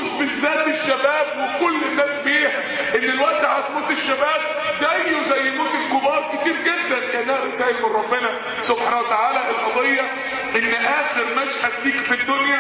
تخوف بالذات الشباب وكل الناس بيها ان الوقت هتموت الشباب زيه زي موت الكبار كتير جدا كانها رسائل من ربنا سبحانه وتعالى القضيه ان اخر مشهد ليك في الدنيا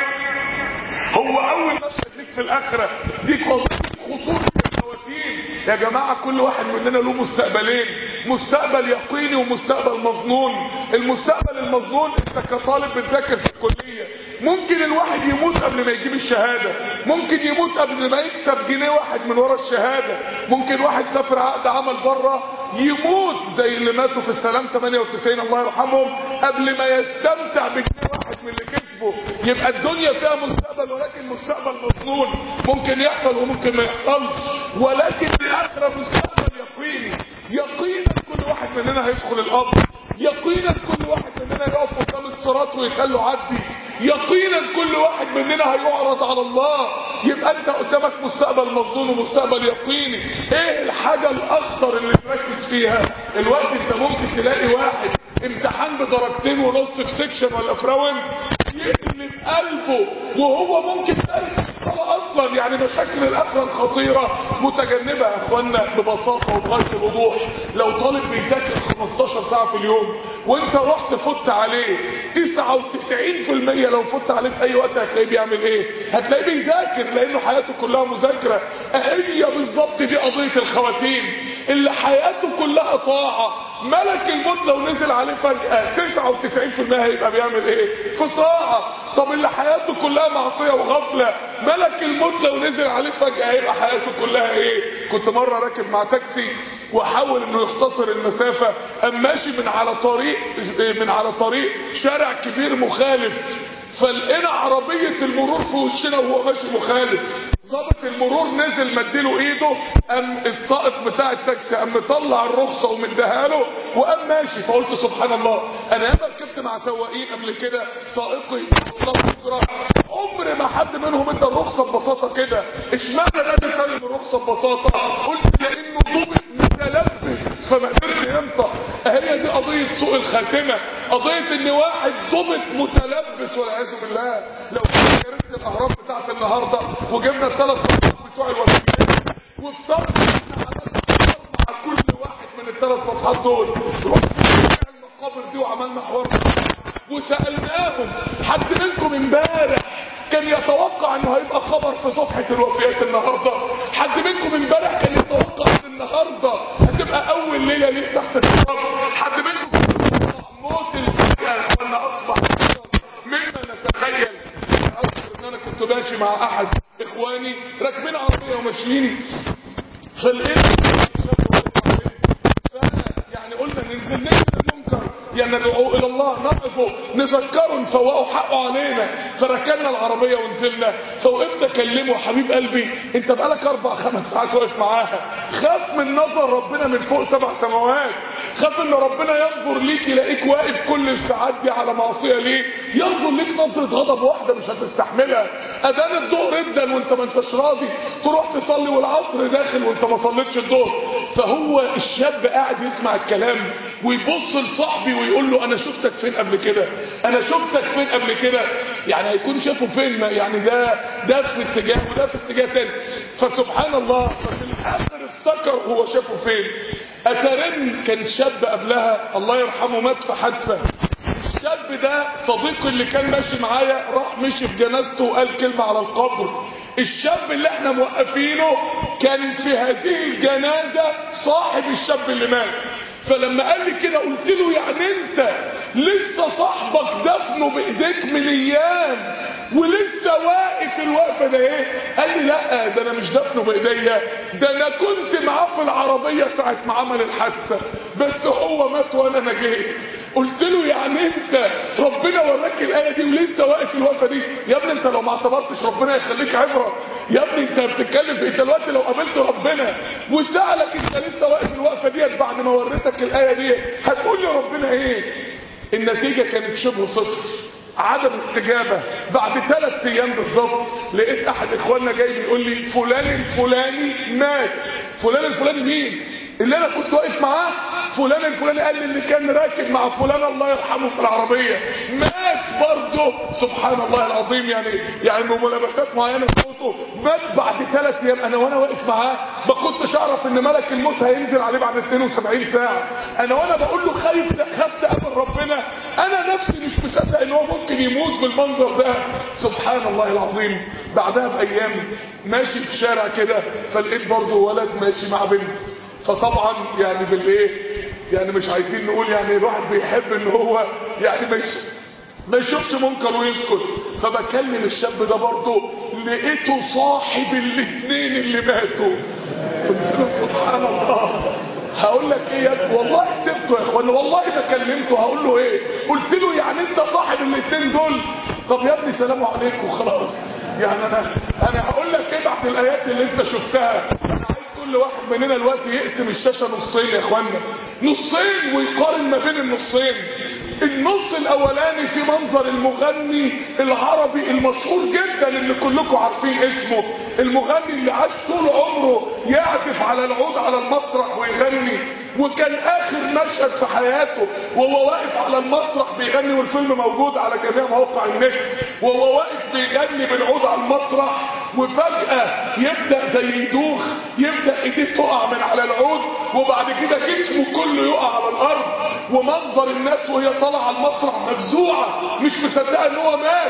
هو اول مشهد ليك في الاخره دي قضيه خطوره الخواتيم يا جماعه كل واحد مننا له مستقبلين مستقبل يقيني ومستقبل مظنون المستقبل المظنون انت كطالب بتذاكر في الكليه ممكن الواحد يموت قبل ما يجيب الشهاده ممكن يموت قبل ما يكسب جنيه واحد من ورا الشهاده ممكن واحد سافر عقد عمل بره يموت زي اللي ماتوا في السلام 98 الله يرحمهم قبل ما يستمتع بجنيه واحد من اللي كسبه يبقى الدنيا فيها مستقبل ولكن مستقبل مظنون ممكن يحصل وممكن ما يحصلش ولكن الاخره مستقبل يقيني يقينا كل واحد مننا هيدخل القبر يقينا كل واحد مننا يقف قدام الصراط ويتقال له عدي يقينا كل واحد مننا هيعرض على الله يبقى انت قدامك مستقبل مظنون ومستقبل يقيني ايه الحاجه الاخطر اللي تركز فيها الوقت انت ممكن تلاقي واحد امتحان بدرجتين ونص في سيكشن ولا في راوند يقلب قلبه وهو ممكن قلب الصلاة اصلا يعني مشاكل الاخرة الخطيرة متجنبة يا اخوانا ببساطة وبغاية الوضوح لو طالب بيذاكر 15 ساعة في اليوم وانت رحت فت عليه 99% لو فت عليه في اي وقت هتلاقيه بيعمل ايه هتلاقيه بيذاكر لانه حياته كلها مذاكرة هي بالظبط دي قضية الخواتيم اللي حياته كلها طاعة ملك الموت لو نزل عليه فجأة 99% هيبقى بيعمل ايه في طاعة طب اللي حياته كلها معصية وغفلة ملك الموت لو نزل عليه فجأة هيبقى حياته كلها ايه كنت مرة راكب مع تاكسي وحاول انه يختصر المسافة قام ماشي من على طريق من على طريق شارع كبير مخالف فلقينا عربية المرور في وشنا وهو ماشي مخالف ظابط المرور نزل مديله ايده قام السائق بتاع التاكسي قام مطلع الرخصه ومديها له وقام ماشي فقلت سبحان الله انا ياما ركبت مع سواقين قبل كده سائقي مواصلات بكره عمر ما حد منهم ادى الرخصه ببساطه كده اشمعنى ده بيسلم الرخصه ببساطه قلت لانه ضابط متلبس فما قدرش ينطق هي دي قضيه سوء الخاتمه قضيه ان واحد ضابط متلبس والعياذ بالله لو كنا جربت الاهرام بتاعت النهارده وجبنا الثلاث صفحات بتوع الوفيات وافترضنا ان عملنا مع كل واحد من الثلاث صفحات دول رحنا المقابر دي وعملنا حوار وسالناهم حد منكم امبارح كان يتوقع انه هيبقى خبر في صفحة الوفيات النهاردة حد منكم امبارح كان يتوقع ان النهاردة هتبقى اول ليلة ليه تحت التراب حد منكم كان يتوقع موت الفجأة ولا اصبح مما نتخيل اذكر ان انا كنت ماشي مع احد اخواني راكبين عربية وماشيين فلقيت يعني قلنا ننزل ننزل المنكر يعني ندعو الى الله نقفه نذكره نفوقه حقه علينا فركنا العربية ونزلنا فوقفت اكلمه حبيب قلبي انت بقالك اربع خمس ساعات واقف معاها خاف من نظر ربنا من فوق سبع سماوات خاف ان ربنا ينظر ليك يلاقيك واقف كل الساعات دي على معصية ليه ينظر ليك نظرة غضب واحدة مش هتستحملها اذان الظهر ادن وانت ما انتش راضي تروح تصلي والعصر داخل وانت ما صليتش الظهر فهو الشاب قاعد يسمع الكلام ويبص لصاحبي ويقول له انا شفتك فين قبل كده انا شفتك فين قبل كده يعني هيكون شافه فين ما يعني ده ده في اتجاه وده في اتجاه تاني فسبحان الله ففي الاخر افتكر هو شافه فين اترن كان شاب قبلها الله يرحمه مات في حادثه الشاب ده صديقي اللي كان ماشي معايا راح مشي في جنازته وقال كلمة على القبر الشاب اللي احنا موقفينه كان في هذه الجنازة صاحب الشاب اللي مات فلما قال لي كده قلت له يعني انت لسه صاحبك دفنه بايديك من ايام ولسه واقف الوقفه ده ايه قال لي لا ده انا مش دفنه بايديا ده انا كنت معاه في العربيه ساعه ما عمل الحادثه بس هو مات وانا نجيت قلت له يعني انت ربنا وراك الايه دي ولسه واقف الوقفه دي يا ابني انت لو ما اعتبرتش ربنا يخليك عبره يا ابني انت بتتكلم في انت دلوقتي لو قابلت ربنا وسالك انت لسه واقف الوقفه ديت بعد ما وريتك الايه دي هتقول لي ربنا ايه النتيجه كانت شبه صفر عدم استجابة بعد ثلاث ايام بالظبط لقيت احد اخواننا جاي بيقول لي فلان الفلاني مات فلان الفلاني مين اللي انا كنت واقف معاه فلان الفلاني قال لي اللي كان راكب مع فلان الله يرحمه في العربيه مات برضه سبحان الله العظيم يعني يعني بملابسات معينه في موته مات بعد ثلاث ايام انا وانا واقف معاه ما كنتش اعرف ان ملك الموت هينزل عليه بعد 72 ساعه انا وانا بقول له خايف خاف تقابل ربنا انا نفسي مش مصدق ان هو ممكن يموت بالمنظر ده سبحان الله العظيم بعدها بايام ماشي في شارع كده فلقيت برضه ولد ماشي مع بنت فطبعا يعني بالايه يعني مش عايزين نقول يعني الواحد بيحب ان هو يعني ما يش- ما يشوفش منكر ويسكت فبكلم الشاب ده برضه لقيته صاحب الاثنين اللي ماتوا قلت له سبحان الله هقول لك ايه يا ابني؟ والله سبته يا اخوان والله ما كلمته هقول له ايه قلت له يعني انت صاحب الاثنين دول طب يا ابني سلام عليكم خلاص يعني انا انا هقول لك ايه بعد الايات اللي انت شفتها انا عايز كل واحد مننا دلوقتي يقسم الشاشه نصين يا اخوانا نصين ويقارن ما بين النصين النص الاولاني في منظر المغني العربي المشهور جدا اللي كلكم عارفين اسمه المغني اللي عاش طول عمره يعزف على العود على المسرح ويغني وكان اخر مشهد في حياته وهو واقف على المسرح بيغني والفيلم موجود على جميع مواقع النت وهو واقف بيغني بالعود على المسرح وفجأة يبدأ زي يدوخ يبدأ ايديه تقع من على العود وبعد كده جسمه كله يقع على الارض ومنظر الناس وهي طالعه على المسرح مفزوعه مش مصدقه ان هو مات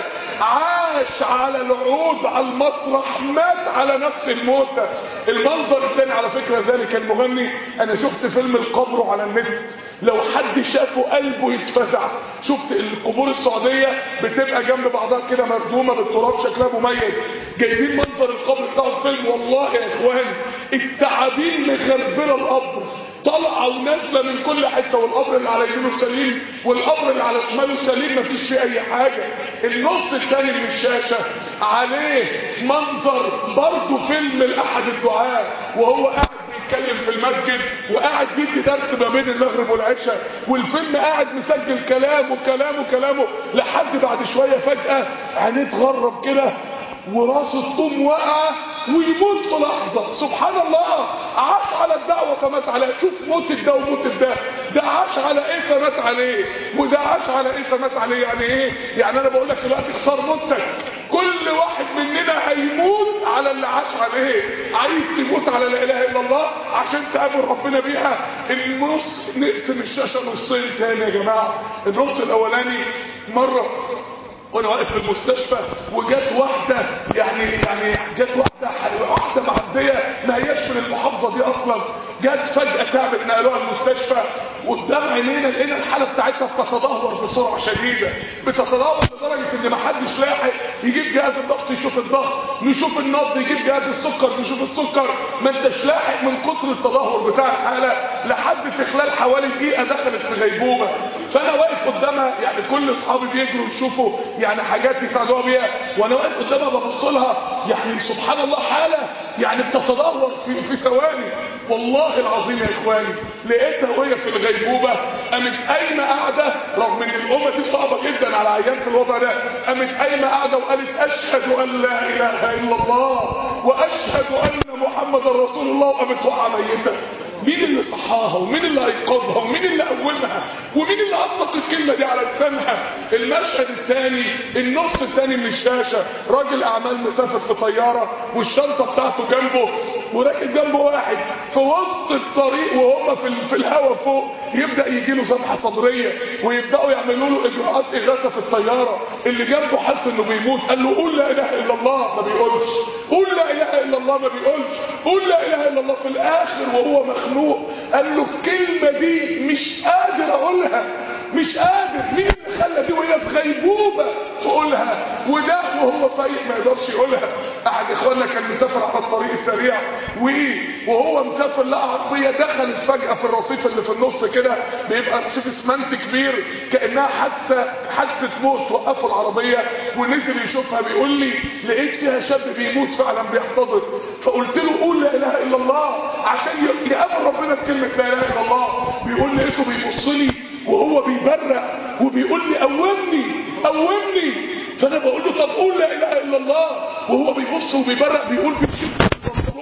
عاش على العود على المسرح مات على نفس الموت ده المنظر الثاني على فكره ذلك المغني انا شفت فيلم القبر على النت لو حد شافه قلبه يتفزع شفت القبور السعوديه بتبقى جنب بعضها كده مردومه بالتراب شكلها مميز جايبين منظر القبر بتاع الفيلم والله يا اخوان التعابين مغربله القبر طالعه ونازله من كل حته والقبر اللي على يمينه سليم والقبر اللي على شماله سليم مفيش فيه اي حاجه النص الثاني من الشاشه عليه منظر برضه فيلم لاحد الدعاه وهو قاعد بيتكلم في المسجد وقاعد بيدي درس ما بين المغرب والعشاء والفيلم قاعد مسجل كلامه كلامه كلامه لحد بعد شويه فجاه عينيه تغرب كده وراسه الطوم وقع ويموت في لحظة سبحان الله عاش على الدعوة فمات عليها شوف موت ده وموت ده ده عاش على ايه فمات عليه وده عاش على ايه فمات عليه يعني ايه يعني انا بقول لك دلوقتي اختار موتك كل واحد مننا هيموت على اللي عاش عليه عايز تموت على لا اله الا الله عشان تقابل ربنا بيها النص نقسم الشاشة نصين تاني يا جماعة النص الاولاني مرة وانا واقف في المستشفى وجت واحدة يعني يعني جت واحدة واحدة معدية ما هياش من المحافظة دي اصلا جت فجأة تعبت نقلوها المستشفى قدام عينينا لقينا الحالة بتاعتها بتتدهور بسرعة شديدة بتتدهور لدرجة ان ما حدش لاحق يجيب جهاز الضغط يشوف الضغط نشوف النبض يجيب جهاز السكر نشوف السكر ما انتش لاحق من كتر التدهور بتاع الحالة لحد في خلال حوالي دقيقة دخلت في غيبوبة فانا واقف قدامها يعني كل اصحابي بيجروا يشوفوا يعني حاجات يساعدوها بيها وانا واقف قدامها ببص لها يعني سبحان الله حالة يعني بتتدهور في في ثواني والله العظيم يا اخواني لقيتها وهي في الغيبوبة قامت قايمة قاعدة رغم ان الامة دي صعبة جدا على عيان في الوضع ده قامت قايمة قاعدة وقالت اشهد ان لا اله الا الله واشهد ان محمد رسول الله وقامت وقع ميتة مين اللي صحاها ومين اللي ايقظها ومين اللي قومها ومين اللي اطلق الكلمة دي على لسانها المشهد الثاني النص الثاني من الشاشة راجل اعمال مسافر في طيارة والشنطة بتاعته جنبه وراكب جنبه واحد في وسط الطريق وهم في, ال- في الهواء فوق يبدأ يجي له ذبحة صدرية ويبدأوا يعملوا له اجراءات اغاثة في الطيارة اللي جنبه حس انه بيموت قال له قول لا اله الا الله ما بيقولش قول لا اله الا الله ما بيقولش قول لا اله الا الله في الاخر وهو مخنوق قال له الكلمة دي مش قادر اقولها مش قادر مين اللي خلى دي وهي في غيبوبة تقولها وده وهو فايق ما يقدرش يقولها احد اخواننا كان مسافر على الطريق السريع وايه وهو مسافر لقى عربية دخلت فجأة في الرصيف اللي في النص كده بيبقى رصيف اسمنت كبير كأنها حادثة حادثة موت وقفوا العربية ونزل يشوفها بيقول لي لقيت فيها شاب بيموت فعلا بيحتضر فقلت له قول لا اله الا الله عشان يقابل ربنا بكلمة لا اله الا الله بيقول لقيته بيبص لي وهو بيبرق وبيقول لي قومني قومني فانا بقول له طب قول لا اله الا الله وهو بيبص وبيبرق بيقول بيشد البنطلون بتاعي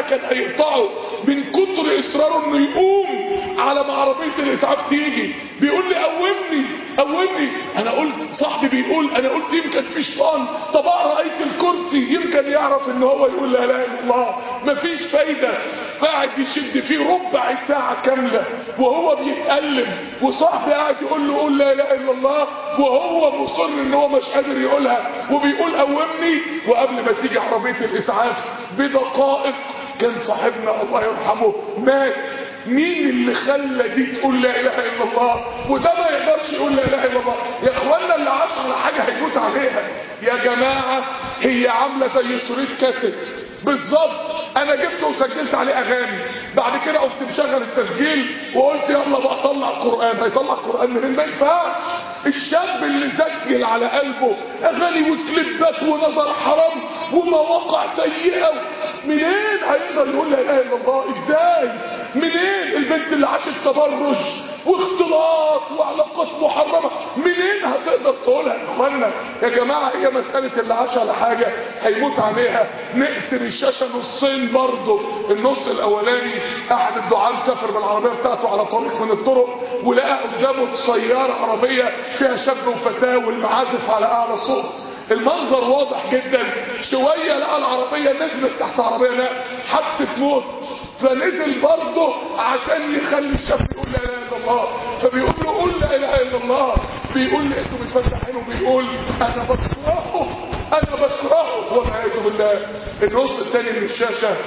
كان هيقطعه من كتر اصراره انه يقوم على ما عربيه الاسعاف تيجي بيقول لي قومني قومني انا قلت صاحبي بيقول انا قلت يمكن في شيطان طب اقرا ايه الكرسي يمكن يعرف ان هو يقول لا اله الا الله مفيش فايده قاعد يشد فيه ربع ساعه كامله وهو بيتألم وصاحبي قاعد يقول له قول لا اله الا الله وهو مصر ان هو مش قادر يقولها وبيقول قومني وقبل ما تيجي عربيه الاسعاف بدقائق كان صاحبنا الله يرحمه مات مين اللي خلى دي تقول لا اله الا الله وده ما يقدرش يقول لا اله الا الله يا اخوانا اللي عاش على حاجه هيموت عليها يا جماعه هي عامله زي شريط كاسيت بالظبط انا جبته وسجلت عليه اغاني بعد كده قمت مشغل التسجيل وقلت يلا بقى طلع قران هيطلع قران منين ما ينفعش الشاب اللي سجل على قلبه اغاني وكليبات ونظر حرام ومواقع سيئه منين هيقدر يقول لا اله الا الله ازاي منين البنت اللي عاشت تبرج واختلاط وعلاقات محرمه منين هتقدر تقولها يا اخوانا يا جماعه هي مساله اللي عاش على حاجه هيموت عليها نقسم الشاشه نصين برضه النص الاولاني احد الدعاة مسافر بالعربيه بتاعته على طريق من الطرق ولقى قدامه سياره عربيه فيها شاب وفتاه والمعازف على اعلى صوت المنظر واضح جدا شويه لقى العربيه نزلت تحت عربيه نقل حادثه موت فنزل برضه عشان يخلي الشاب يقول لا اله الا الله فبيقول له قول لا اله الا الله بيقول لقيته متفتحين وبيقول انا بكرهه انا بكرهه والعياذ بالله النص الثاني من الشاشه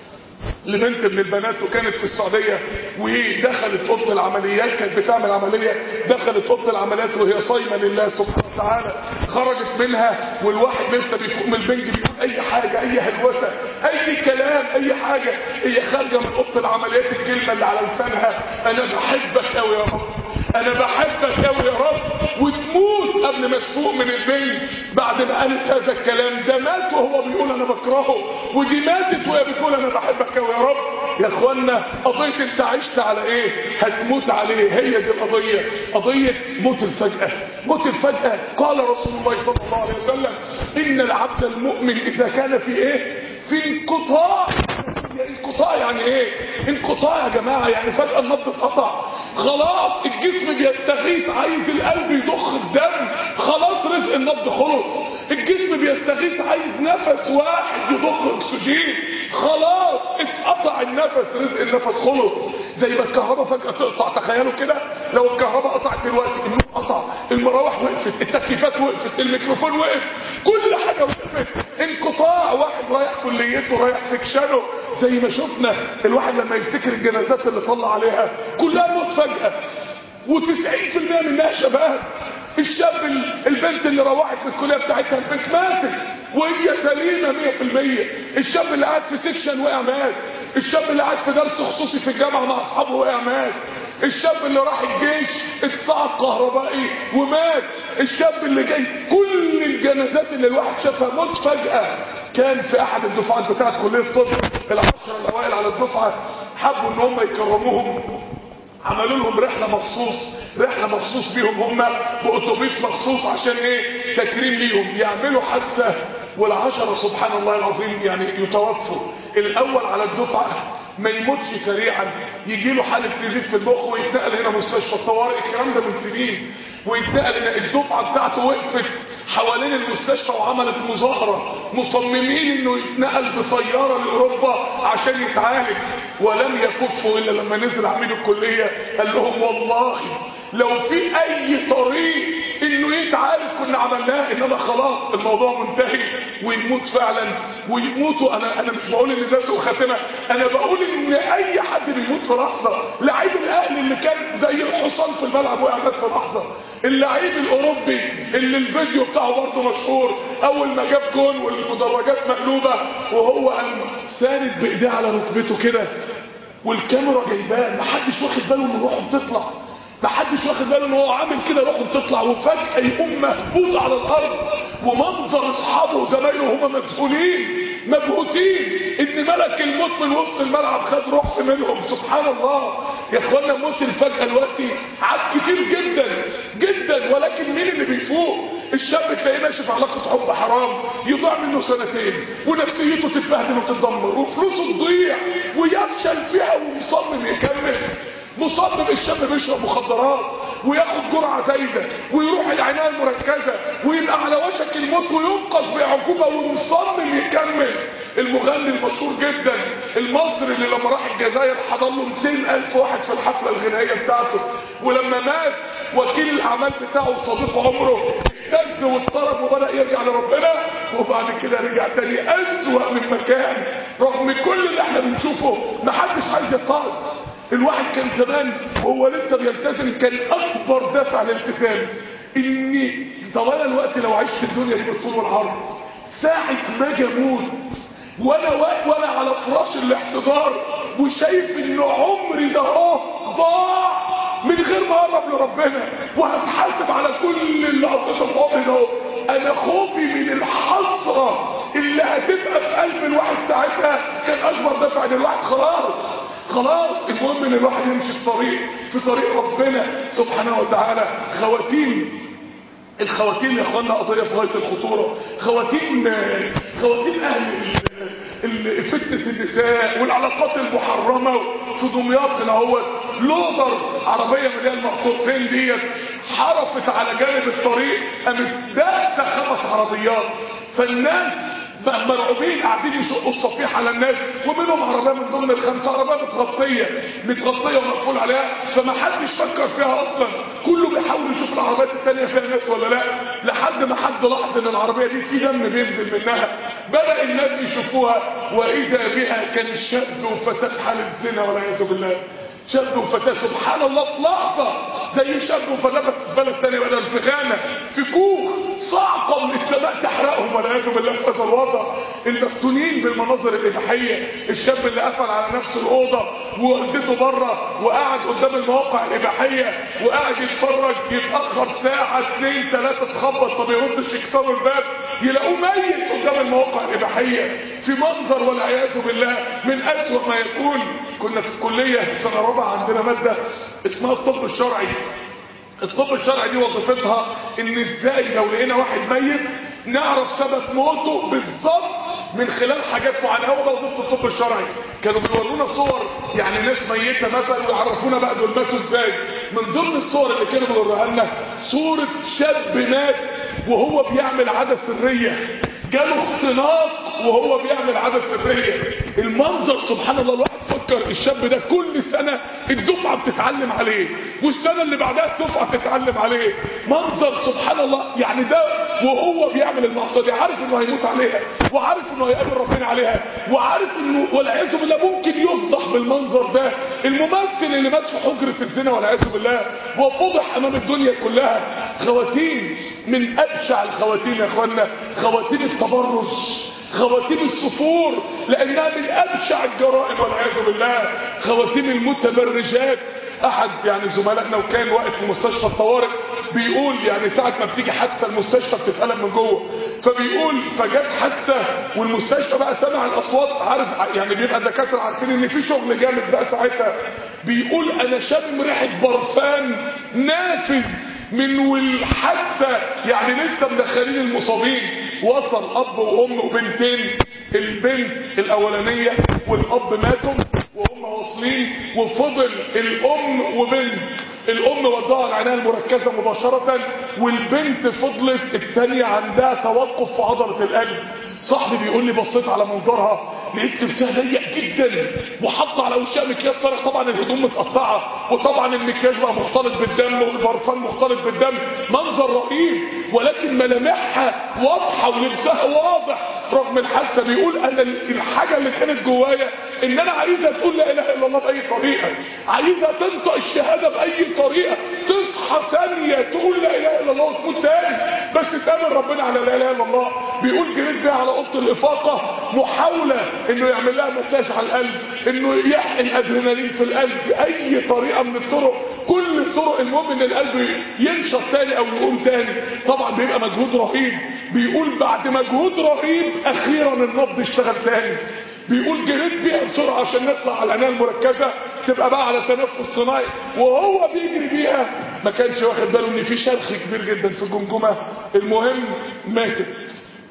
لبنت من البنات وكانت في السعودية ودخلت اوضه العمليات كانت بتعمل عملية دخلت اوضه العمليات وهي صايمة لله سبحانه وتعالى خرجت منها والواحد لسه بيفوق من البنج بيقول اي حاجة اي هلوسة اي كلام اي حاجة هي خارجة من اوضه العمليات الكلمة اللي على لسانها انا بحبك قوي يا رب انا بحبك قوي يا رب وتموت قبل ما تفوق من البنج بعد ما قالت هذا الكلام ده مات وهو بيقول انا بكرهه ودي ماتت وهي بتقول انا بحبك قوي يا رب يا اخوانا قضيه انت عشت على ايه هتموت عليه هي دي القضيه قضيه موت الفجاه موت الفجاه قال رسول الله صلى الله عليه وسلم ان العبد المؤمن اذا كان في ايه في انقطاع انقطاع يعني ايه انقطاع يا جماعة يعني فجأة النبض اتقطع خلاص الجسم بيستغيث عايز القلب يضخ الدم خلاص رزق النبض خلص الجسم بيستغيث عايز نفس واحد يضخ اكسجين خلاص اتقطع النفس رزق النفس خلص زي ما الكهرباء فجأة تقطع تخيلوا كده لو الكهرباء قطعت دلوقتي النور قطع المراوح وقفت التكييفات وقفت الميكروفون وقف كل حاجة وقفت انقطاع واحد رايح كليته رايح سكشنه زي ما شفنا الواحد لما يفتكر الجنازات اللي صلى عليها كلها موت فجأة و90% منها شباب الشاب البنت اللي روحت من الكليه بتاعتها البنت ماتت وهي سليمه 100% الشاب اللي قاعد في سيكشن وقع مات الشاب اللي قاعد في درس خصوصي في الجامعه مع اصحابه وقع مات الشاب اللي راح الجيش اتصعد كهربائي ومات الشاب اللي جاي كل الجنازات اللي الواحد شافها موت فجاه كان في احد الدفعات بتاعت كليه الطب العشره الاوائل على الدفعه حبوا ان هم يكرموهم عملوا لهم رحله مخصوص رحله مخصوص بيهم هم باتوبيس مخصوص عشان ايه تكريم ليهم يعملوا حادثه والعشره سبحان الله العظيم يعني يتوفوا الاول على الدفعه ما يموتش سريعا يجي له حاله نزيف في المخ ويتنقل هنا مستشفى الطوارئ الكلام ده من سنين ويتنقل هنا الدفعه بتاعته وقفت حوالين المستشفى وعملت مظاهره مصممين انه يتنقل بطياره لاوروبا عشان يتعالج ولم يكفوا الا لما نزل عميد الكليه قال لهم والله لو في اي طريق انه يتعالج كنا عملناه انما خلاص الموضوع منتهي ويموت فعلا ويموتوا انا انا مش بقول ان ده سوء خاتمه انا بقول ان اي حد بيموت في لحظه لعيب الاهلي اللي كان زي الحصان في الملعب وقع مات في لحظه اللعيب الاوروبي اللي الفيديو بتاعه برضه مشهور اول ما جاب جون والمدرجات مقلوبه وهو قام ساند بايديه على ركبته كده والكاميرا جايباه محدش واخد باله ان روحه بتطلع محدش واخد باله ان هو عامل كده روحه بتطلع وفجاه يقوم مهبوط على الارض ومنظر اصحابه وزمايله هم مسؤولين مبهوتين ان ملك الموت من وسط الملعب خد روح منهم سبحان الله يا اخوانا موت الفجأة دلوقتي عاد كتير جدا جدا ولكن مين اللي بيفوق الشاب تلاقيه ماشي في علاقه حب حرام يضيع منه سنتين ونفسيته تتبهدل وتتدمر وفلوسه تضيع ويفشل فيها ومصمم يكمل مصمم الشاب بيشرب مخدرات وياخد جرعه زايده ويروح العنايه المركزه ويبقى على وشك الموت وينقذ بعقوبه ومصمم يكمل المغني المشهور جدا المصري اللي لما راح الجزائر حضر له 200 الف واحد في الحفله الغنائيه بتاعته ولما مات وكيل الاعمال بتاعه وصديق عمره اهتز واضطرب وبدا يرجع لربنا وبعد كده رجع تاني اسوأ من مكان رغم كل اللي احنا بنشوفه محدش عايز يتعظ الواحد كان زمان وهو لسه بيلتزم كان اكبر دافع للالتزام اني طب انا الوقت لو عشت في الدنيا دي بالطول والعرض ساعة ما اجي اموت وانا واقف وانا على فراش الاحتضار وشايف ان عمري ده اهو ضاع من غير ما اقرب لربنا وهتحاسب على كل اللي قضيته في عمري ده اهو انا خوفي من الحسرة اللي هتبقى في قلب الواحد ساعتها كان اكبر دافع ان الواحد خلاص خلاص المهم ان الواحد يمشي في طريق في طريق ربنا سبحانه وتعالى خواتيم الخواتيم يا اخوانا قضيه في غايه الخطوره خواتيم خواتيم اهل ال- فتنه النساء والعلاقات المحرمه في دمياط هنا هو لودر عربيه مليان مقطوعتين ديت حرفت على جانب الطريق قامت داسه خمس عربيات فالناس بقى مرعوبين قاعدين يشقوا الصفيح على الناس ومنهم عربيه من ضمن الخمسه عربيه متغطيه متغطيه ومقفول عليها فما حدش فكر فيها اصلا كله بيحاول يشوف العربيات الثانيه فيها ناس ولا لا لحد ما حد لاحظ ان العربيه دي في دم بينزل منها بدا الناس يشوفوها واذا بها كان شاب وفتاه في حاله زنا والعياذ بالله شاب وفتاة سبحان الله في لحظة زي شاب وفتاة بس في بلد تاني بدل في غانا في كوخ صعقة من السماء تحرقهم والعياذ بالله في هذا الوضع المفتونين بالمناظر الإباحية الشاب اللي قفل على نفسه الأوضة وودته بره وقعد قدام المواقع الإباحية وقاعد يتفرج يتأخر ساعة اتنين تلاتة تخبط ما بيردش يكسروا الباب يلاقوه ميت قدام المواقع الإباحية في منظر والعياذ بالله من أسوأ ما يكون كنا في الكلية سنة رابعة عندنا مادة اسمها الطب الشرعي الطب الشرعي دي وظيفتها ان ازاي لو لقينا واحد ميت نعرف سبب موته بالظبط من خلال حاجات معينه هو ده وظيفه الطب الشرعي كانوا بيورونا صور يعني ناس ميته مثلا ويعرفونا بقى دول ماتوا ازاي من ضمن الصور اللي كانوا بيوروها لنا صوره شاب مات وهو بيعمل عاده سريه جاله اختناق وهو بيعمل عاده سريه المنظر سبحان الله الواحد فكر الشاب ده كل سنه الدفعه بتتعلم عليه والسنه اللي بعدها الدفعه بتتعلم عليه منظر سبحان الله يعني ده وهو بيعمل المعصيه دي عارف انه هيموت عليها وعارف انه هيقابل ربنا عليها وعارف انه والعياذ بالله ممكن يفضح بالمنظر ده الممثل اللي مات في حجره الزنا والعياذ بالله وفضح امام الدنيا كلها خواتيم من ابشع الخواتيم يا اخوانا خواتيم التبرج خواتيم الصفور لانها من ابشع الجرائم والعياذ بالله خواتيم المتبرجات احد يعني زملائنا وكان واقف في مستشفى الطوارئ بيقول يعني ساعة ما بتيجي حادثة المستشفى بتتقلب من جوه فبيقول فجت حادثة والمستشفى بقى سمع الاصوات عارف يعني بيبقى الدكاترة عارفين ان في شغل جامد بقى ساعتها بيقول انا شامم ريحة برفان نافذ من والحادثة يعني لسه مدخلين المصابين وصل اب وام وبنتين البنت الاولانية والاب ماتوا وهم واصلين وفضل الام وبنت الام ودوها العنايه المركزه مباشره والبنت فضلت الثانيه عندها توقف في عضله القلب صاحبي بيقول لي بصيت على منظرها لقيت لبسها ضيق جدا وحاطه على وشها مكياج صارخ طبعا الهدوم متقطعه وطبعا المكياج بقى مختلط بالدم والبرفان مختلط بالدم منظر رهيب ولكن ملامحها واضحه ولبسها واضح رغم الحادثه بيقول انا الحاجه اللي كانت جوايا ان انا عايزه تقول لا اله الا الله باي طريقه عايزه تنطق الشهاده باي طريقه تصحى ثانيه تقول لا اله الا الله وتموت تاني بس تامن ربنا على لا اله الا الله بيقول جريت بيها على اوضه الافاقه محاوله انه يعمل لها مساج على القلب انه يحقن ادرينالين في القلب باي طريقه من الطرق كل الطرق المهم ان القلب ينشط تاني او يقوم تاني طبعا بيبقى مجهود رهيب بيقول بعد مجهود رهيب اخيرا النبض اشتغل تاني بيقول جريت بيها بسرعه عشان نطلع على العنايه المركزه تبقى بقى على تنفس صناعي وهو بيجري بيها ما كانش واخد باله ان في شرخ كبير جدا في الجمجمه المهم ماتت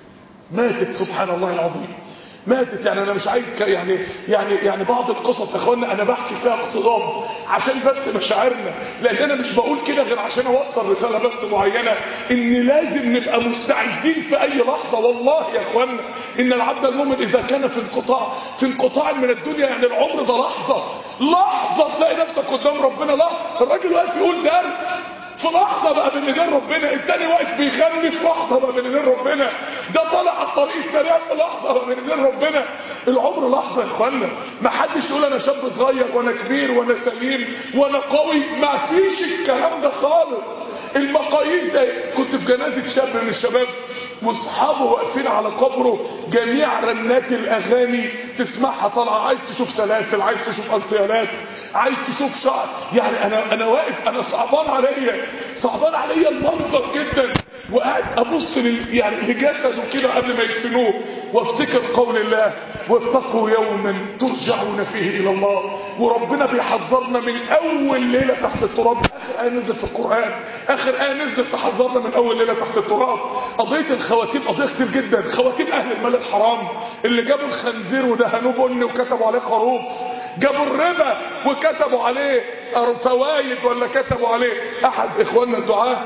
ماتت سبحان الله العظيم ماتت يعني انا مش عايز ك... يعني يعني يعني بعض القصص يا اخوانا انا بحكي فيها اقتضاب عشان بس مشاعرنا لان انا مش بقول كده غير عشان اوصل رساله بس معينه ان لازم نبقى مستعدين في اي لحظه والله يا اخوانا ان العبد المؤمن اذا كان في انقطاع في انقطاع من الدنيا يعني العمر ده لحظه لحظه تلاقي نفسك قدام ربنا لا الراجل واقف يقول درس في لحظة بقى بين ايدين ربنا التاني واقف بيغني في لحظة بقى بين ايدين ربنا ده طالع على الطريق السريع في لحظة بقى بين ايدين ربنا العمر لحظة يا اخوانا ما حدش يقول انا شاب صغير وانا كبير وانا سليم وانا قوي ما فيش الكلام ده خالص المقاييس ده كنت في جنازة شاب من الشباب واصحابه واقفين على قبره جميع رنات الاغاني تسمعها طالعه عايز تشوف سلاسل عايز تشوف انسيالات عايز تشوف شعر يعني انا انا واقف انا صعبان عليا صعبان عليا المنظر جدا وقاعد ابص لل يعني لجسده كده قبل ما يدفنوه وافتكر قول الله واتقوا يوما ترجعون فيه الى الله وربنا بيحذرنا من اول ليله تحت التراب اخر ايه نزلت في القران اخر ايه نزلت تحذرنا من اول ليله تحت التراب قضيه الخواتيم قضيه كتير جدا خواتيم اهل المال الحرام اللي جابوا الخنزير ودهنوه بني وكتبوا عليه خروف جابوا الربا وكتبوا عليه فوايد ولا كتبوا عليه احد اخواننا الدعاه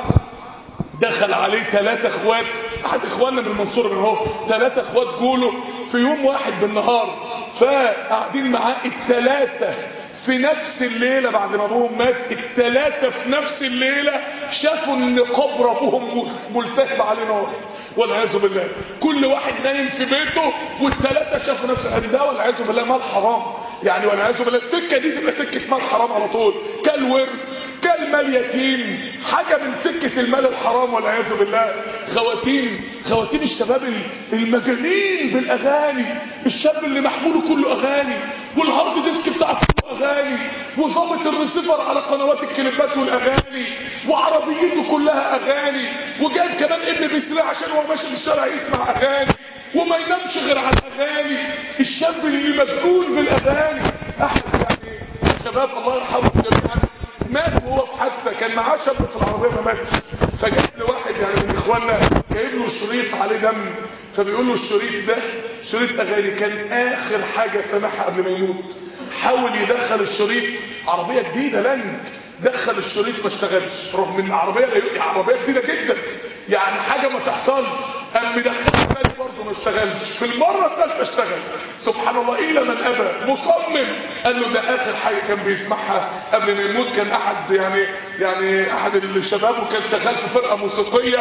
دخل عليه ثلاثة اخوات احد اخواننا من المنصورة من هو ثلاثة اخوات جوله في يوم واحد بالنهار فقاعدين معاه الثلاثة في نفس الليلة بعد ما ابوهم مات الثلاثة في نفس الليلة شافوا ان قبر ابوهم ملتهب عليه نار والعياذ بالله كل واحد نايم في بيته والثلاثة شافوا نفس الحديث ده والعياذ بالله مال حرام يعني والعياذ بالله السكة دي تبقى سكة مال حرام على طول كالورث كالمال يتيم حاجة من سكة المال الحرام والعياذ بالله خواتيم خواتيم الشباب المجانين بالاغاني الشاب اللي محموله كله اغاني والهارد ديسك بتاعه كله اغاني وظابط الريسيفر على قنوات الكليبات والاغاني وعربيته كلها اغاني وجايب كمان ابن بيسرع عشان هو ماشي في الشارع يسمع اغاني وما ينامش غير على الاغاني الشاب اللي مجنون بالاغاني احد يعني الشباب الله يرحمه جميعا مات وهو في حادثه كان معاه شاب في العربيه ما ماتش فجاب له واحد يعني من اخواننا جايب له شريط عليه دم فبيقول له الشريط ده شريط اغاني كان اخر حاجه سمعها قبل ما يموت حاول يدخل الشريط عربيه جديده لانج دخل الشريط ما اشتغلش رغم ان العربيه عربيه جديده جدا يعني حاجه ما تحصلش قام مدخله تاني برضه ما اشتغلش في المره الثالثه اشتغل سبحان الله الا من ابى مصمم قال له ده اخر حاجه كان بيسمعها قبل ما يموت كان احد يعني يعني احد الشباب وكان شغال في فرقه موسيقيه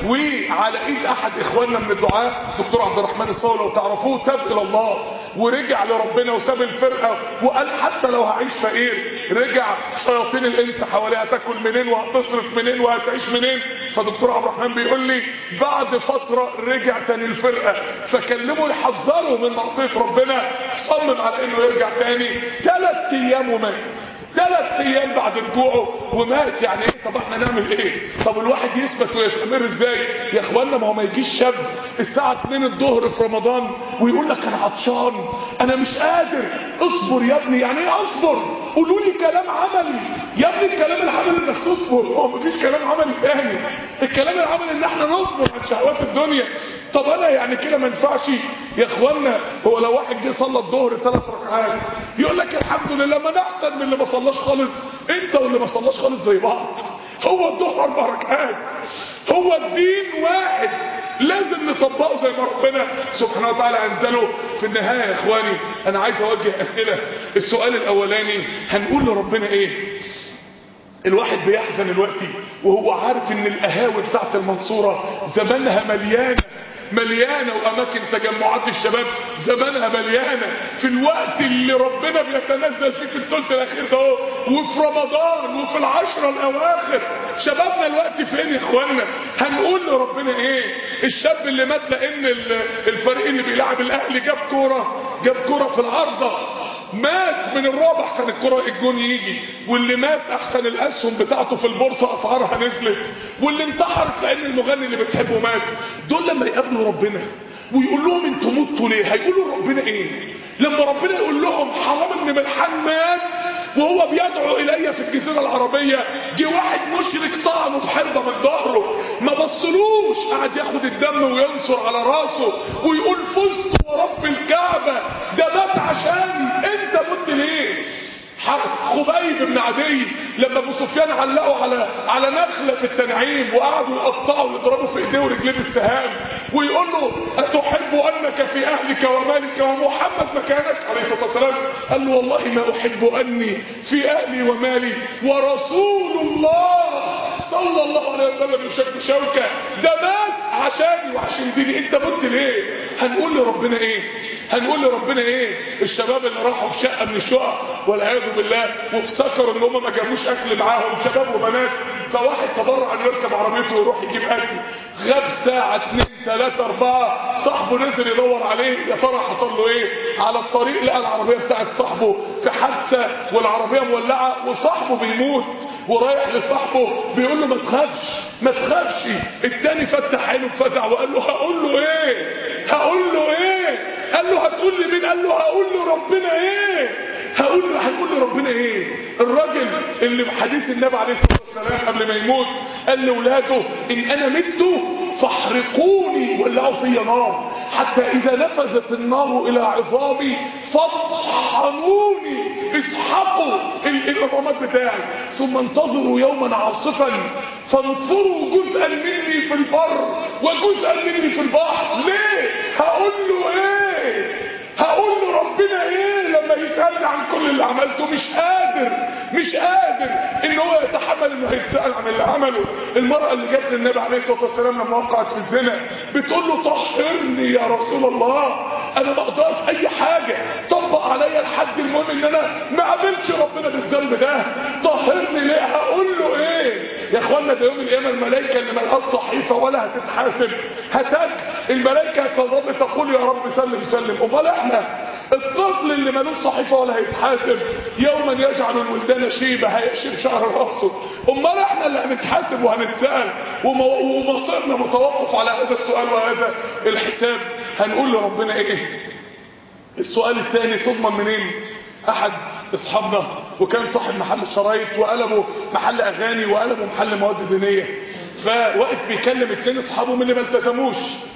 وعلى ايد احد اخواننا من الدعاه دكتور عبد الرحمن الصاوي لو تعرفوه تاب الى الله ورجع لربنا وساب الفرقه وقال حتى لو هعيش فقير رجع شياطين الانس حواليه هتاكل منين وهتصرف منين وهتعيش منين فدكتور عبد الرحمن بيقول لي بعد فتره رجع تاني الفرقه فكلمه يحذره من معصيه ربنا صمم على انه يرجع تاني ثلاث ايام ومات ثلاث ايام بعد رجوعه ومات يعني ايه طب احنا نعمل ايه طب الواحد يثبت ويستمر ازاي يا اخوانا ما هو ما يجيش شاب الساعه 2 الظهر في رمضان ويقول لك انا عطشان انا مش قادر اصبر يا ابني يعني ايه اصبر قولوا لي كلام عملي يا ابني الكلام العملي انك تصبر هو مفيش كلام عملي تاني الكلام العملي ان احنا نصبر عن شهوات الدنيا طب انا يعني كده ما ينفعش يا اخوانا هو لو واحد جه صلى الظهر ثلاث ركعات يقول لك الحمد لله ما انا احسن من اللي ما صلاش خالص انت واللي ما صلاش خالص زي بعض هو الظهر اربع ركعات هو الدين واحد لازم نطبقه زي ما ربنا سبحانه وتعالى انزله في النهايه يا اخواني انا عايز اوجه اسئله السؤال الاولاني هنقول لربنا ايه الواحد بيحزن دلوقتي وهو عارف ان القهاوي بتاعت المنصورة زمانها مليانة مليانة واماكن تجمعات الشباب زمانها مليانة في الوقت اللي ربنا بيتنزل فيه في الثلث الاخير ده اهو وفي رمضان وفي العشرة الاواخر شبابنا الوقت فين يا اخوانا هنقول لربنا ايه الشاب اللي مات لان الفريق اللي بيلعب الاهلي جاب كورة جاب كورة في العارضة مات من الرعب احسن الكرة الجون يجي واللي مات احسن الاسهم بتاعته في البورصة اسعارها نزلت واللي انتحرت لان المغني اللي بتحبه مات دول لما يقابلوا ربنا ويقول لهم انتوا متوا ليه هيقولوا ربنا ايه لما ربنا يقول لهم حرام ابن ملحان مات وهو بيدعو الي في الجزيرة العربية جه واحد مشرك طعنه بحربة من ظهره ما بصلوش قعد ياخد الدم وينصر على راسه ويقول فزت ورب الكعبة ده مات عشاني انت مت ليه خبيب بن عدي لما ابو سفيان علقوا على على نخله في التنعيم وقعدوا يقطعوا ويضربوا في ايديه ورجليه بالسهام ويقول له اتحب انك في اهلك ومالك ومحمد مكانك عليه الصلاه والسلام قال له والله ما احب اني في اهلي ومالي ورسول الله صلى الله عليه وسلم يشك شوكه ده مات عشاني وعشان ديني انت مت ليه هنقول لربنا ايه هنقول لربنا ايه الشباب اللي راحوا في شقه من الشقق والعياذ بالله وافتكروا ان هم ما جابوش اكل معاهم شباب وبنات فواحد تبرع انه يركب عربيته ويروح يجيب اكل غاب ساعه اتنين تلاته اربعه صاحبه نزل يدور عليه يا ترى حصل له ايه على الطريق لقى العربيه بتاعت صاحبه في حادثه والعربيه مولعه وصاحبه بيموت ورايح لصاحبه بيقول له ما تخافش ما تخافش التاني فتح عينه بفزع وقال له هقول له ايه هقول له ايه قال له هتقول لي مين قال له هقول له ربنا ايه هقول له هنقول له ربنا ايه الراجل اللي بحديث النبي عليه الصلاه والسلام قبل ما يموت قال لاولاده ان انا مت فاحرقوني ولعوا فيا نار حتى اذا نفذت النار الى عظامي فاطحنوني اسحقوا الرماد بتاعي ثم انتظروا يوما عاصفا فانفروا جزءا مني في البر وجزءا مني في البحر ليه هقول له ايه هقول له ربنا ايه لما يسألني عن كل اللي عملته مش قادر مش قادر ان هو يتحمل انه هيتسأل عن اللي عمله المرأة اللي جت للنبي عليه الصلاة والسلام لما وقعت في الزنا بتقول له طهرني يا رسول الله انا ما اقدرش اي حاجة طبق عليا الحد المهم ان انا ما قابلتش ربنا بالذنب ده طهرني ليه هقول له ايه يا اخوانا ده يوم القيامة الملائكة اللي ملهاش صحيفة ولا هتتحاسب هتاك الملائكة هتظل تقول يا رب سلم سلم امال احنا الطفل اللي ملوش صحيفة ولا هيتحاسب يوما يجعل الولدان شيبة هيشيب شعر راسه امال احنا اللي هنتحاسب وهنتسأل ومصيرنا متوقف على هذا السؤال وهذا الحساب هنقول لربنا ايه السؤال الثاني تضمن منين احد اصحابنا وكان صاحب محل شرايط وقلبه محل اغاني وقلبه محل مواد دينيه فواقف بيكلم اتنين اصحابه من اللي ما التزموش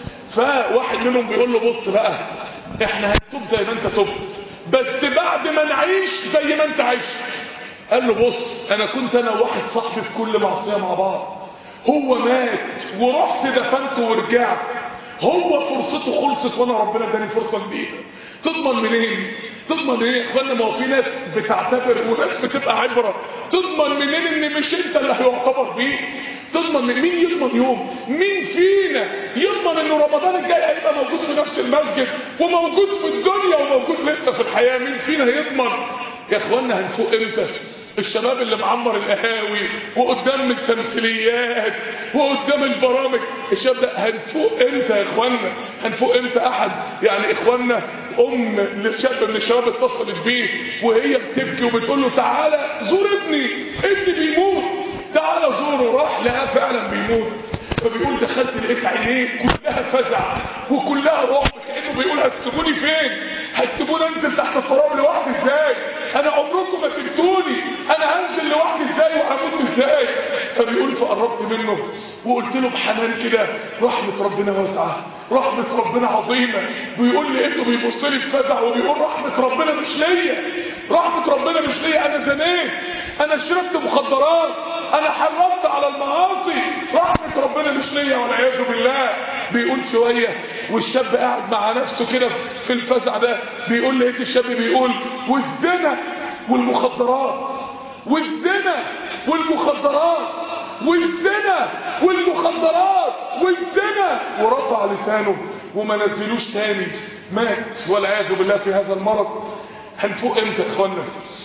فواحد منهم بيقول له بص بقى احنا هنتوب زي ما انت تبت بس بعد ما نعيش زي ما انت عشت قال له بص انا كنت انا وواحد صاحبي في كل معصيه مع بعض هو مات ورحت دفنته ورجعت هو فرصته خلصت وانا ربنا اداني فرصه جديده تضمن منين تضمن ايه يا اخوانا ما هو في ناس بتعتبر وناس بتبقى عبره تضمن منين ان مش انت اللي هيعتبر بيك تضمن من مين يضمن يوم مين فينا يضمن ان رمضان الجاي هيبقى موجود في نفس المسجد وموجود في الدنيا وموجود لسه في الحياه مين فينا يضمن يا اخوانا هنفوق امتى الشباب اللي معمر القهاوي وقدام التمثيليات وقدام البرامج الشباب ده هنفوق امتى يا اخوانا هنفوق امتى احد يعني اخوانا ام لشاب من الشباب اتصلت بيه وهي بتبكي وبتقول له تعالى زور ابني ابني بيموت تعالى زوره راح لقاه فعلا بيموت فبيقول دخلت لقيت عينيه كلها فزع وكلها رعب كانه بيقول هتسيبوني فين هتسيبوني انزل تحت التراب لوحدي ازاي انا عمركم ما سبتوني انا هنزل لوحدي ازاي وهموت ازاي فبيقول فقربت منه وقلت له بحنان كده رحمه ربنا واسعه رحمه ربنا عظيمه بيقول لي لقيته بيبص لي بفزع وبيقول رحمه ربنا مش ليا رحمه ربنا مش ليا انا زنيت انا شربت مخدرات انا حرمت على المعاصي رحمة ربنا مش ليا والعياذ بالله بيقول شوية والشاب قاعد مع نفسه كده في الفزع ده بيقول لقيت الشاب بيقول والزنا والمخدرات والزنا والمخدرات والزنا والمخدرات والزنا ورفع لسانه وما نزلوش تاني مات والعياذ بالله في هذا المرض هنفوق امتى يا اخوانا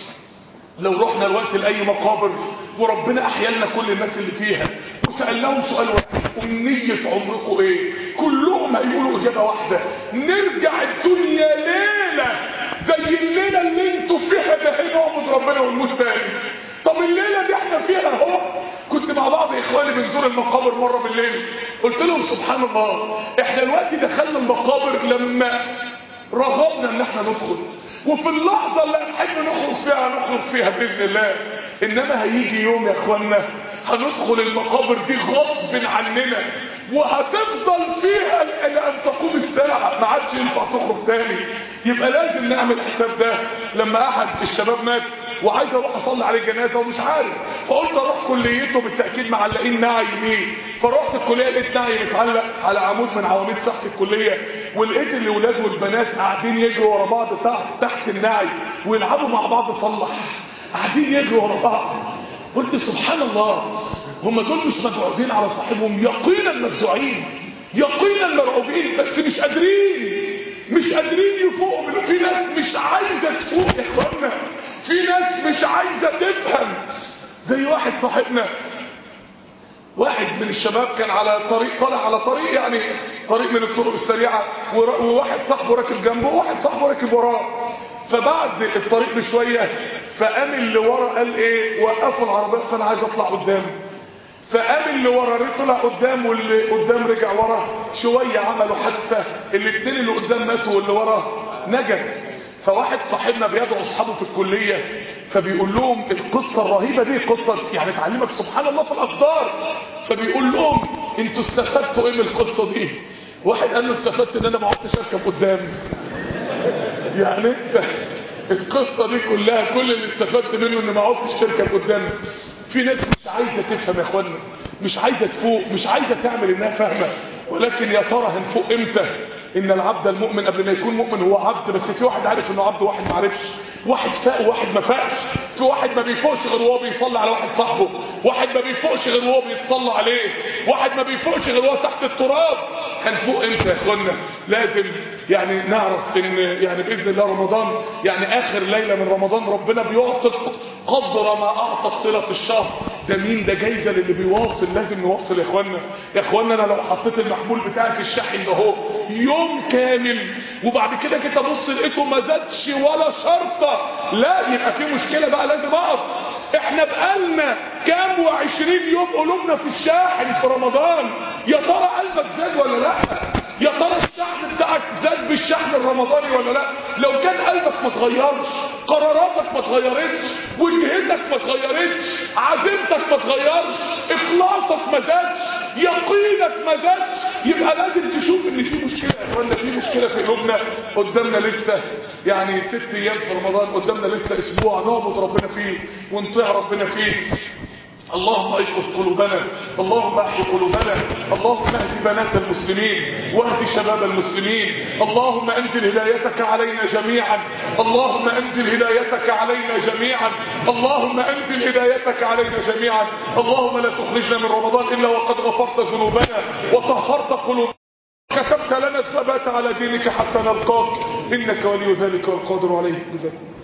لو رحنا الوقت لأي مقابر وربنا أحيا لنا كل الناس اللي فيها وسألناهم سؤال واحد أمنية عمركم إيه كلهم هيقولوا إجابة واحدة نرجع الدنيا ليلة زي الليلة اللي انتوا فيها ده نعبد ربنا ونموت تاني طب الليلة دي احنا فيها اهو كنت مع بعض اخواني من يزور المقابر مره بالليل قلت لهم سبحان الله احنا دلوقتي دخلنا المقابر لما رغبنا ان احنا ندخل وفي اللحظة اللي هنحب نخرج فيها هنخرج فيها بإذن الله إنما هيجي يوم يا إخوانا هندخل المقابر دي غصب عننا وهتفضل فيها إلى أن تقوم الساعة ما عادش ينفع تخرج تاني يبقى لازم نعمل حساب ده لما أحد الشباب مات وعايز أروح أصلي عليه جنازة ومش عارف فقلت أروح كليته بالتأكيد معلقين نعي ليه فرحت الكلية لقيت نعي متعلق على عمود من عواميد سقف الكلية ولقيت الولاد والبنات قاعدين يجروا ورا بعض تحت تحت النعي ويلعبوا مع بعض صلح قاعدين يجروا ورا بعض قلت سبحان الله هم دول مش مبعوثين على صاحبهم يقينا مفزوعين يقينا مرعوبين بس مش قادرين مش قادرين يفوقوا من في ناس مش عايزه تفوق يا اخوانا في ناس مش عايزه تفهم زي واحد صاحبنا واحد من الشباب كان على طريق طالع على طريق يعني طريق من الطرق السريعه وواحد صاحبه راكب جنبه وواحد صاحبه راكب وراه فبعد الطريق بشويه فقام اللي ورا قال ايه وقفوا العربيه اصل انا عايز اطلع قدام فقام اللي ورا طلع قدام واللي قدام رجع ورا شويه عملوا حادثه الاثنين اللي قدام ماتوا واللي ورا نجا فواحد صاحبنا بيدعو اصحابه في الكليه فبيقول لهم القصه الرهيبه دي قصه يعني تعلمك سبحان الله في الاقدار فبيقول لهم انتوا استفدتوا ايه من القصه دي واحد قال له استفدت ان انا ما عدتش اركب قدام يعني انت القصه دي كلها كل اللي استفدت منه ان ما عدتش تركب قدام في ناس مش عايزه تفهم يا اخوانا مش عايزه تفوق مش عايزه تعمل انها فاهمه ولكن يا ترى هنفوق امتى ان العبد المؤمن قبل ما يكون مؤمن هو عبد بس في واحد عارف انه عبد وواحد ما عرفش واحد فاق وواحد ما فاقش في واحد ما بيفوقش غير وهو بيصلي على واحد صاحبه واحد ما بيفوقش غير وهو بيتصلى عليه واحد ما بيفوقش غير وهو تحت التراب هنفوق امتى يا اخوانا لازم يعني نعرف ان يعني باذن الله رمضان يعني اخر ليله من رمضان ربنا بيعتق قدر ما اعتق طيله الشهر ده مين ده جايزه للي بيواصل لازم نواصل يا اخوانا يا اخوانا انا لو حطيت المحمول بتاعي في الشاحن ده اهو يوم كامل وبعد كده كده ابص لقيته ما زادش ولا شرطه لا يبقى في مشكله بقى لازم اقف احنا بقالنا كام وعشرين يوم قلوبنا في الشاحن في رمضان يا ترى قلبك زاد ولا لا يا ترى الشحن بتاعك زاد بالشحن الرمضاني ولا لا لو كان قلبك ما اتغيرش قراراتك ما اتغيرتش وجهتك ما اتغيرتش عزيمتك ما اتغيرش اخلاصك ما زادش يقينك ما زادش يبقى لازم تشوف ان في مشكله يا اخوانا في مشكله في قلوبنا قدامنا لسه يعني ست ايام في رمضان قدامنا لسه اسبوع نعبد ربنا فيه ونطيع ربنا فيه اللهم ايقظ قلوبنا اللهم احي قلوبنا اللهم اهد بنات المسلمين واهد شباب المسلمين اللهم انزل هدايتك علينا جميعا اللهم انزل هدايتك علينا جميعا اللهم انزل هدايتك علينا جميعا اللهم لا تخرجنا من رمضان الا وقد غفرت ذنوبنا وطهرت قلوبنا كتبت لنا الثبات على دينك حتى نلقاك انك ولي ذلك والقادر عليه جزاكم